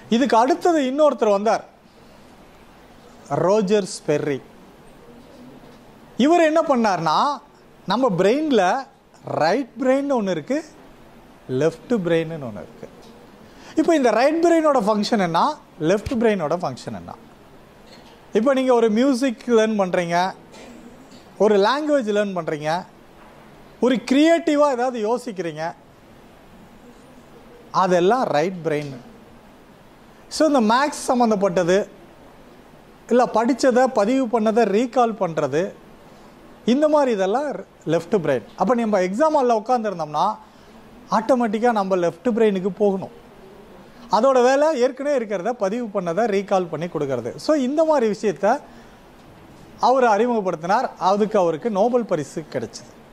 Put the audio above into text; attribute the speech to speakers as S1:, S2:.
S1: இதுக்கு அடுத்தது இன்னொருத்தர் வந்தார் ரோஜர் ஸ்பெர்ரி இவர் என்ன பண்ணார்னா நம்ம பிரெயினில் ரைட் பிரெயின் ஒன்று இருக்குது லெஃப்ட் பிரெயின்னு ஒன்று இருக்குது இப்போ இந்த ரைட் பிரெயினோட ஃபங்க்ஷன் என்ன லெஃப்ட் பிரெயினோட ஃபங்க்ஷன் என்ன இப்போ நீங்கள் ஒரு மியூசிக் லேர்ன் பண்ணுறீங்க ஒரு லாங்குவேஜ் லேர்ன் பண்ணுறீங்க ஒரு க்ரியேட்டிவாக ஏதாவது யோசிக்கிறீங்க அதெல்லாம் ரைட் பிரெயின் ஸோ இந்த மேக்ஸ் சம்மந்தப்பட்டது இல்லை படித்ததை பதிவு பண்ணதை ரீகால் பண்ணுறது இந்த மாதிரி இதெல்லாம் லெஃப்ட் பிரெயின் அப்போ நம்ம எக்ஸாம் ஹாலில் உட்காந்துருந்தோம்னா ஆட்டோமேட்டிக்காக நம்ம லெஃப்ட் பிரெயினுக்கு போகணும் அதோட வேலை ஏற்கனவே இருக்கிறத பதிவு பண்ணதை ரீகால் பண்ணி கொடுக்கறது ஸோ இந்த மாதிரி விஷயத்த அவர் அறிமுகப்படுத்தினார் அதுக்கு அவருக்கு நோபல் பரிசு கிடைச்சது